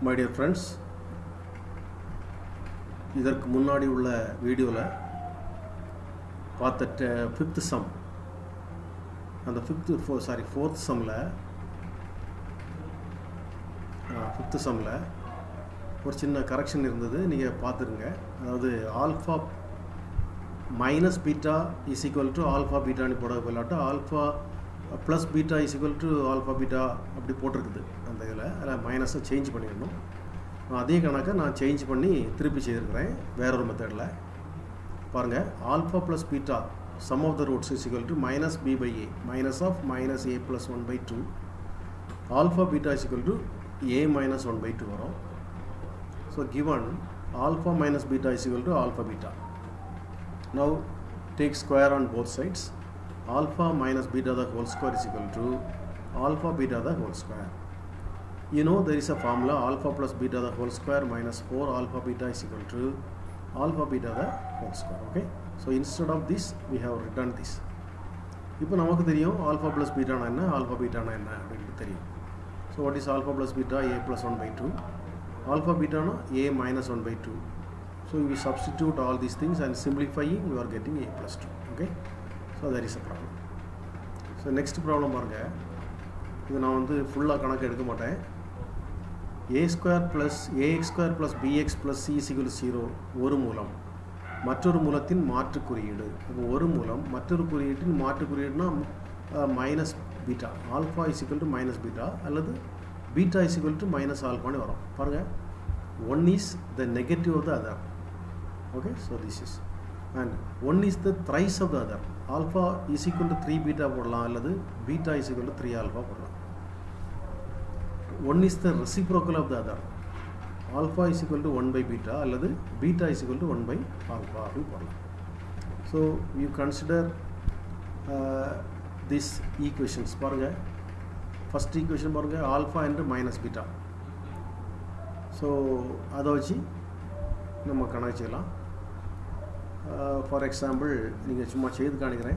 My dear friends இதற்கு முன்னாடி உள்ள வீடியோவில் பார்த்த ஃபிஃப்த் சம் அந்த ஃபிஃப்த்து ஃபோ சாரி ஃபோர்த் சம்மில் ஃபிஃப்த்து சம்மில் ஒரு சின்ன கரெக்ஷன் இருந்தது நீங்கள் பார்த்துருங்க அதாவது alpha minus beta is equal to alpha பீட்டான்னு போட போயிலாட்டும் alpha plus beta is equal to alpha beta அப்படி போட்டிருக்குது அந்த இதில் அதில் மைனஸை சேஞ்ச் பண்ணிடணும் அதே கணக்கை நான் சேஞ்ச் பண்ணி திருப்பி செய்திருக்கிறேன் வேற ஒரு மெத்தடில் பாருங்கள் alpha plus beta sum of the roots is equal to minus b by a minus of minus a plus one by two alpha beta is equal to a minus one by two வரும் so given alpha minus beta is equal to alpha beta now take square on both sides alpha minus beta the whole square is equal to alpha beta the whole square you know there is a formula alpha plus beta the whole square minus 4 alpha beta is equal to alpha beta the whole square okay so instead of this we have written this இப்போ நமக்கு தெரியும் alpha plus பீட்டானா என்ன alpha பீட்டானா என்ன அப்படின்னு தெரியும் so what is alpha plus beta a plus one by two alpha பீட்டானா a minus one by two So we substitute all these things and simplifying you are getting a plus 2 okay so that is a problem so next problem பாருங்க இது நான் வந்து ஃபுல்லாக கணக்கு எடுக்க மாட்டேன் a square plus a x square plus b x plus c equal zero ஒரு மூலம் மற்றொரு மூலத்தின் மாற்று குறியீடு இப்போ ஒரு மூலம் மற்றொரு குறியீட்டின் மாற்று குறியீடுனா minus beta alpha is equal to minus beta அல்லது பீட்டா இசிக்கல் டு மைனஸ் ஆல்ஃபான்னு வரும் பாருங்கள் one is the negative of the other okay so this is and one is the thrice of the other alpha is equal to 3 beta போடலாம் அல்லது beta is equal to 3 alpha போடலாம் one is the reciprocal of the other alpha is equal to 1 by beta அல்லது beta is equal to 1 by alpha அப்படி போடலாம் so you consider uh, this equations பாருங்க first equation பாருங்க alpha and minus beta so அதை வச்சு நம்ம கணக்கு செய்யலாம் ஃபார் எக்ஸாம்பிள் நீங்கள் சும்மா செய்து காணிக்கிறேன்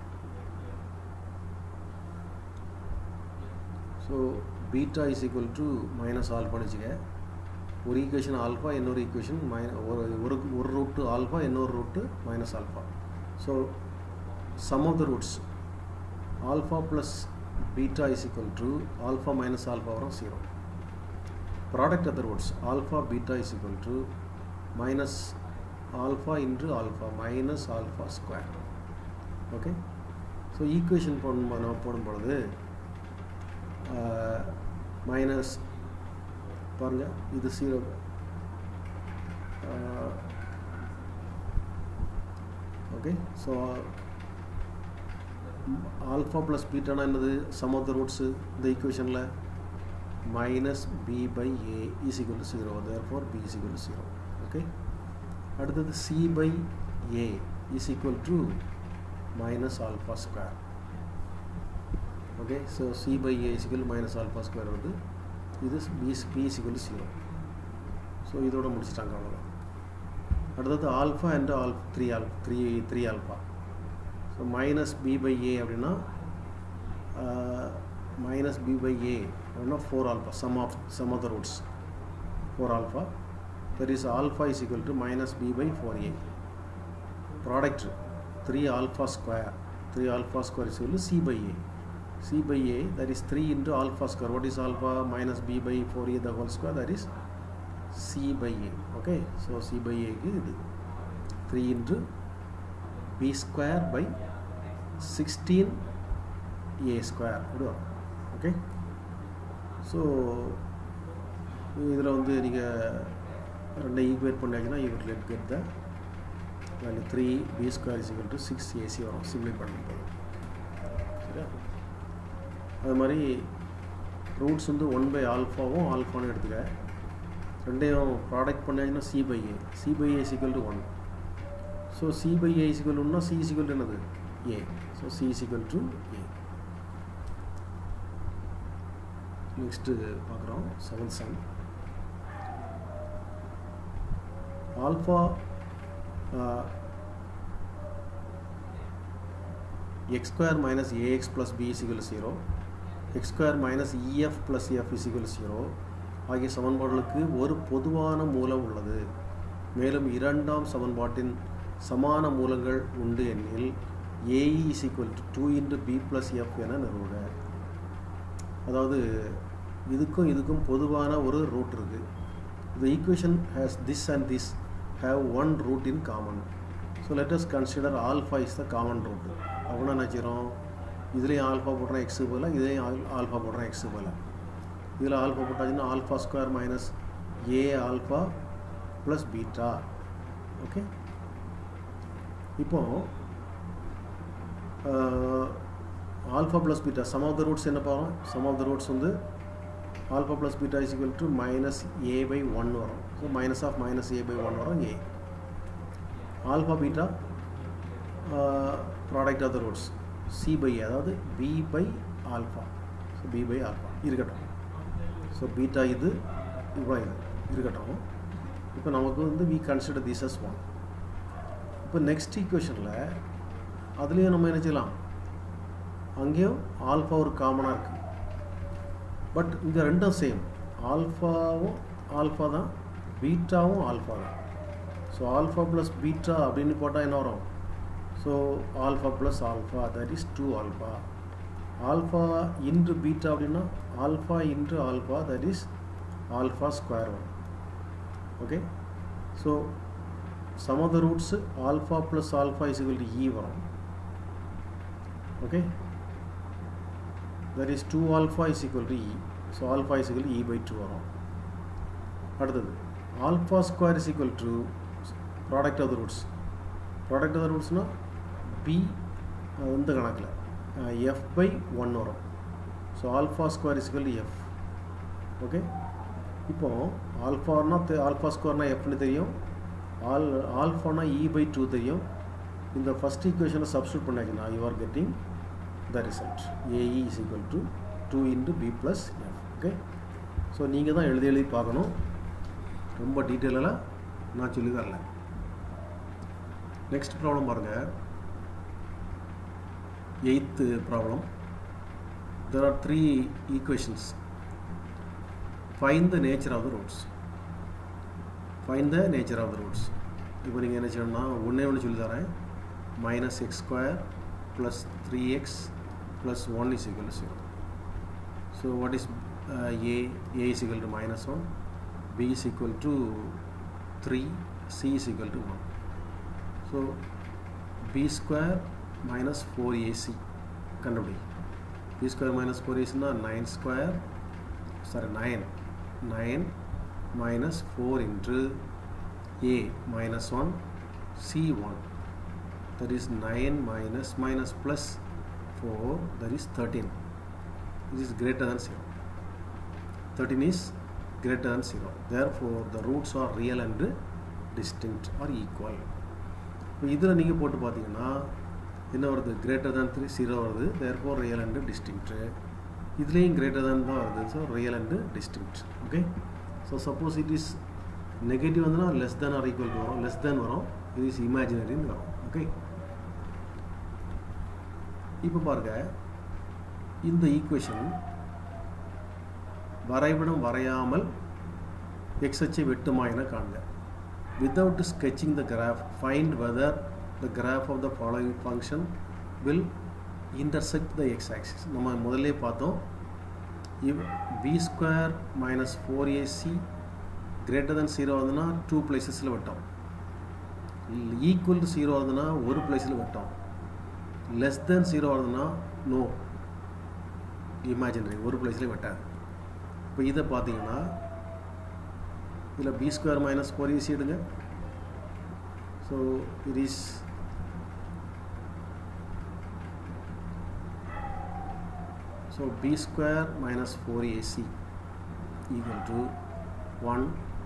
so beta is equal to minus ஆல்ஃபான்னு வச்சுக்க ஒரு ஈக்குவேஷன் ஆல்ஃபா இன்னொரு ஈக்குவேஷன் மை ஒரு ஒரு ஒரு ரூட்டு ஆல்ஃபா இன்னொரு root minus alpha so sum of the roots alpha plus beta is equal to alpha minus alpha வரும் zero product of the roots alpha beta is equal to minus alpha into alpha minus alpha square okay so equation போடும் போடும் பொழுது minus பாருங்க இது zero okay so alpha plus பீட்டானா என்னது sum of the roots இந்த ஈக்குவேஷனில் minus b by a is equal to zero therefore b is equal to zero okay அடுத்தது c by a is equal to minus alpha square okay so C by a is equal minus alpha square வந்து இது b b is equal zero so இதோட முடிச்சிட்டாங்க அவ்வளோதான் அடுத்தது alpha and all three all three three alpha so minus b by a அப்படின்னா minus b by a அப்படின்னா four alpha sum of sum of the roots four alpha that is alpha is equal to minus b by 4a product 3 alpha square 3 alpha square is equal to c by a c by a that is 3 into alpha square what is alpha minus b by 4a the whole square that is c by a okay so c by a is 3 into b square by 16 a square okay so இதில் வந்து நீங்கள் ரெண்டை equate பண்ணாங்கன்னா you will let get the value three B square is equal to six AC வரும் simply பண்ணும்போது சரியா அது மாதிரி ரூட்ஸ் வந்து ஒன் பை ஆல்ஃபாவும் ஆல்ஃபான்னு எடுத்துக்க ரெண்டையும் ப்ராடக்ட் பண்ணாங்கன்னா C by A C by A equal to one so C by A equal ஒன்னா சி சிக்கல் என்னது A so C equal to A next பார்க்குறோம் seventh sum alpha uh, x square minus ax plus b is equal to 0 x square minus ef plus f is equal to 0 ஆகிய சமன்பாடுகளுக்கு ஒரு பொதுவான மூலம் உள்ளது மேலும் இரண்டாம் சமன்பாட்டின் சமான மூலங்கள் உண்டு எனில் AE is equal to two into B plus F என நிறுவுக அதாவது இதுக்கும் இதுக்கும் பொதுவான ஒரு ரூட் இருக்குது the equation has this and this have one root in common so let us consider alpha is the common root அப்படின்னா என்ன செய்கிறோம் இதுலேயும் ஆல்ஃபா போடுறேன் எக்ஸு போல இதுலேயும் ஆல் ஆல்ஃபா போடுறேன் எக்ஸு போல இதில் ஆல்ஃபா போட்டாச்சுன்னா alpha square minus A alpha plus beta okay இப்போ alpha plus beta sum of the roots என்ன பாருங்க சம் ஆஃப் த ரூட்ஸ் வந்து alpha plus beta is equal to minus A by one வரும் so minus of minus A by one வரும் A alpha beta product of the roots C by அதாவது B by alpha so B by alpha இருக்கட்டும் so beta இது இவ்வளோ இது இருக்கட்டும் இப்போ நமக்கு வந்து we consider this as one இப்போ நெக்ஸ்ட் ஈக்குவேஷனில் அதுலேயும் நம்ம என்ன செய்யலாம் அங்கேயும் ஆல்ஃபா ஒரு காமனாக இருக்குது பட் இங்கே ரெண்டும் சேம் ஆல்ஃபாவும் ஆல்ஃபா தான் பீட்டாவும் ஆல்ஃபா தான் ஸோ ஆல்ஃபா ப்ளஸ் பீட்டா அப்படின்னு போட்டால் என்ன வரும் so alpha plus alpha that is two alpha alpha into beta அப்படின்னா alpha into alpha that is alpha square one okay so sum of the roots alpha plus alpha is equal to E வரும் okay that is two alpha is equal to E so alpha is equal E by two வரும் அடுத்தது alpha square is equal to product of the roots product of the ரூட்ஸ்னால் B இந்த கணக்கில் F by one வரும் so alpha square is equal to F okay இப்போ ஆல்ஃபானா alpha ஸ்கொயர்னா எஃப்னு தெரியும் ஆல் ஆல்ஃபானா இ பை டூ தெரியும் இந்த ஃபஸ்ட் ஈக்குவேஷனை சப்ஸ்டியூட் பண்ணாச்சுன்னா you are getting the result AE is equal to 2 into B plus F okay so நீங்கள் தான் எழுதி எழுதி பார்க்கணும் ரொம்ப டீட்டெயிலாக நான் சொல்லி தரல நெக்ஸ்ட் ப்ராப்ளம் பாருங்கள் eighth problem there are three equations find the nature of the roots find the nature of the roots இப்போ நீங்கள் என்ன செய்யணும்னா ஒன்றே ஒன்று சொல்லி தரேன் minus x square plus 3x plus 1 is equal to 0. So what is uh, a? a is equal to minus 1, b is equal to 3, c is equal to 1. So b square minus 4ac கண்டுபிடி b square minus 4ac னா 9 square sorry 9 9 minus 4 into a minus 1 c 1 that is 9 minus minus plus 4 that is 13 this is greater than 0 13 is greater than 0 therefore the roots are real and distinct or equal இப்போ இதில் நீங்கள் போட்டு பார்த்தீங்கன்னா என்ன வருது greater than three zero வருது therefore real and distinct இதுலேயும் greater than தான் வருது so real and distinct okay so suppose it is negative வந்துன்னா லெஸ் தேன் ஆர் ஈக்குவல் வரும் லெஸ் தேன் வரும் இது இஸ் இமேஜினரின்னு வரும் ஓகே இப்போ பாருங்க இந்த ஈக்குவேஷன் வரைபடம் வரையாமல் எக்ஸ் அச்சை வெட்டுமா என காண்க without sketching the graph find whether the graph of the following function will intersect the x axis நம்ம முதல்ல பார்த்தோம் if B square minus four AC greater than zero வந்துன்னா டூ பிளேசஸில் வெட்டோம் ஈக்குவல் டு ஜீரோ வருதுன்னா ஒரு பிளேஸில் வெட்டோம் லெஸ் தென் ஜீரோ வருதுன்னா நோ இமேஜினரி ஒரு பிளேஸ்லேயும் வெட்டாது இப்போ இதை பார்த்தீங்கன்னா இதில் B square minus four AC எடுங்க so it is so B square minus four AC equal to one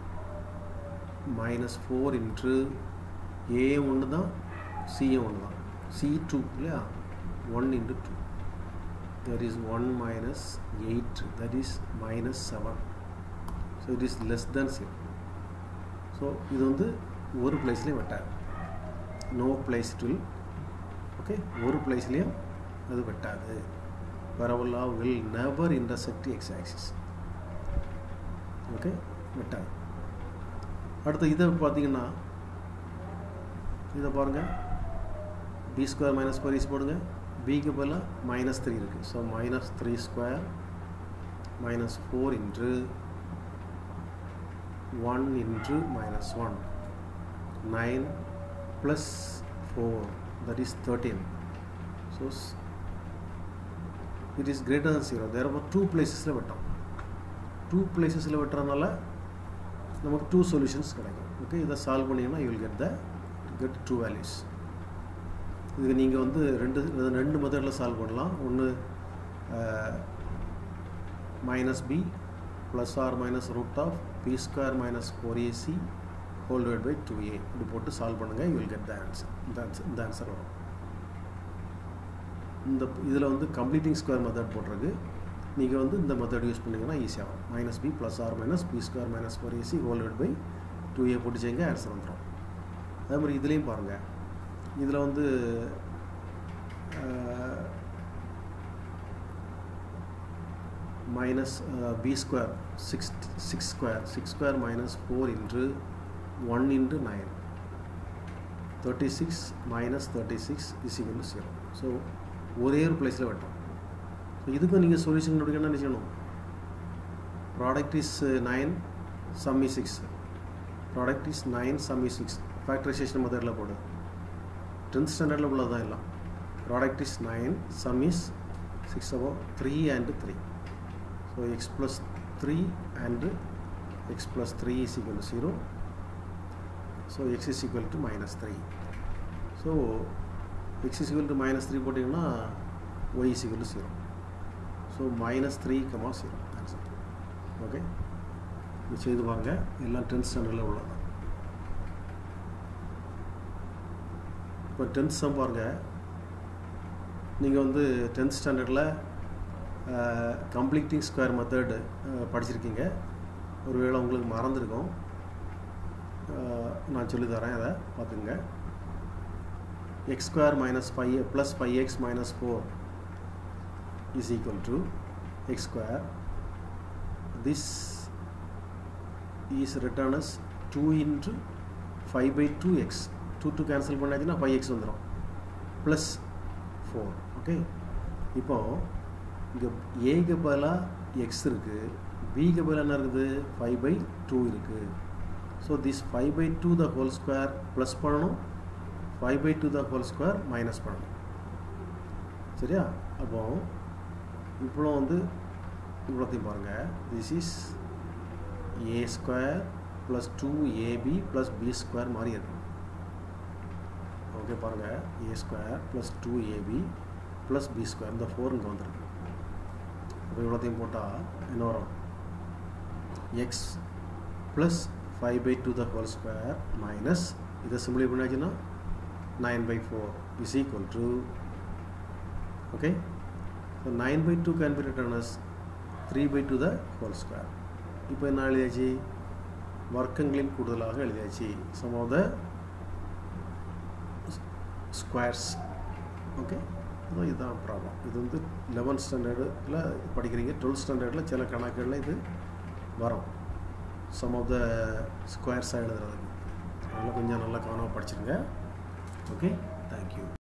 minus four into A ஒன்று தான் சியும் ஒன்று தான் சி டூ இல்லையா one into two that is one minus eight that is minus seven so it is less than zero so இது வந்து ஒரு பிளேஸ்லேயும் வெட்டாது நோ பிளேஸ் வில் ஓகே ஒரு பிளேஸ்லேயும் அது வெட்டாது பரவலா will never intersect x axis okay வெக்டார் அடுத்து இதை பார்த்தீங்கன்னா இதை பாருங்கள் B square minus four AC போடுங்க பிக்கு பதிலாக மைனஸ் த்ரீ இருக்குது so minus three square minus four into one into minus one nine plus four that is thirteen so it is greater than zero there two பிளேசஸில் வெட்டோம் two பிளேசஸில் வெட்டுறதுனால நமக்கு two solutions கிடைக்கும் ஓகே இதை solve பண்ணிங்கன்னா you will get the get two values இதுக்கு நீங்கள் வந்து ரெண்டு ரெண்டு மெத்தடில் சால்வ் பண்ணலாம் ஒன்று minus B plus or minus root of B square minus four AC whole divide by two A இப்படி போட்டு சால்வ் பண்ணுங்கள் you will get the answer இந்த ஆன்சர் இந்த ஆன்சர் வரும் இந்த இதில் வந்து கம்ப்ளீட்டிங் ஸ்கொயர் மெத்தட் போட்டிருக்கு நீங்கள் வந்து இந்த மெத்தட் யூஸ் பண்ணிங்கன்னா ஈஸியாக வரும் minus B plus or minus B square minus four AC whole divide by two A போட்டு செய்யுங்க ஆன்சர் வந்துடும் அதே மாதிரி இதுலேயும் பாருங்கள் இதில் வந்து minus B square six six square six square minus four into one into nine thirty six minus thirty six is equal to zero so ஒரே ஒரு பிளேஸில் வெட்டோம் ஸோ இதுக்கும் நீங்கள் சொல்யூஷன் கண்டுபிடிக்கணும் என்ன செய்யணும் product is nine sum is six product is nine sum is six factorization மெத்தடில் போடு டென்த் ஸ்டாண்டர்டில் உள்ளதான் எல்லாம் product is nine sum is six அபோ three and three so x plus three and x plus three is equal to zero so x is equal to minus three so x is equal to minus three போட்டிங்கன்னா Y is equal to zero so minus three comma zero answer okay இது செய்து பாருங்கள் எல்லாம் tenth ஸ்டாண்டர்டில் உள்ளது இப்போ tenth some பாருங்கள் நீங்கள் வந்து டென்த் ஸ்டாண்டர்டில் கம்ப்ளீட்டிங் ஸ்கொயர் மெத்தடு படிச்சிருக்கீங்க ஒருவேளை உங்களுக்கு மறந்துருக்கும் நான் சொல்லி தரேன் அதை பார்த்துங்க x square minus five plus five x minus four is equal to x square this is return as two into five by two x two two cancel பண்ணாச்சுன்னா ஃபைவ் எக்ஸ் வந்துடும் ப்ளஸ் ஃபோர் ஓகே இப்போ இங்கே ஏக்கு பதிலாக X இருக்குது பிக்கு பதிலாக என்ன இருக்குது ஃபைவ் பை டூ இருக்குது so this five by two the whole square plus பண்ணணும் five by two the whole square minus பண்ணணும் சரியா அப்போ இவ்வளோ வந்து இவ்வளோத்தையும் பாருங்கள் this is A square plus two AB plus B square மாதிரி இருக்கு ஓகே பாருங்கள் A square plus two AB plus B square இந்த ஃபோர் இங்கே வந்துருக்கு அப்போ இவ்வளோத்தையும் போட்டால் என்ன வரும் x plus five by two the whole square minus இதை சிம்பிளை பண்ணாச்சுன்னா nine by four is equal to okay so nine by two can be return as three by two the whole square இப்போ என்ன எழுதியாச்சு வர்க்கங்களின் கூடுதலாக எழுதியாச்சு sum of the squares okay அதான் இதுதான் ப்ராப்ளம் இது வந்து லெவன்த் ஸ்டாண்டர்டில் படிக்கிறீங்க டுவெல்த் ஸ்டாண்டர்டில் சில கணக்குகளில் இது வரும் சம் ஆஃப் த ஸ்கொயர்ஸாக எழுதுறதுக்கு அதனால் கொஞ்சம் நல்லா கவனமாக படிச்சிருங்க ஓகே தேங்க்யூ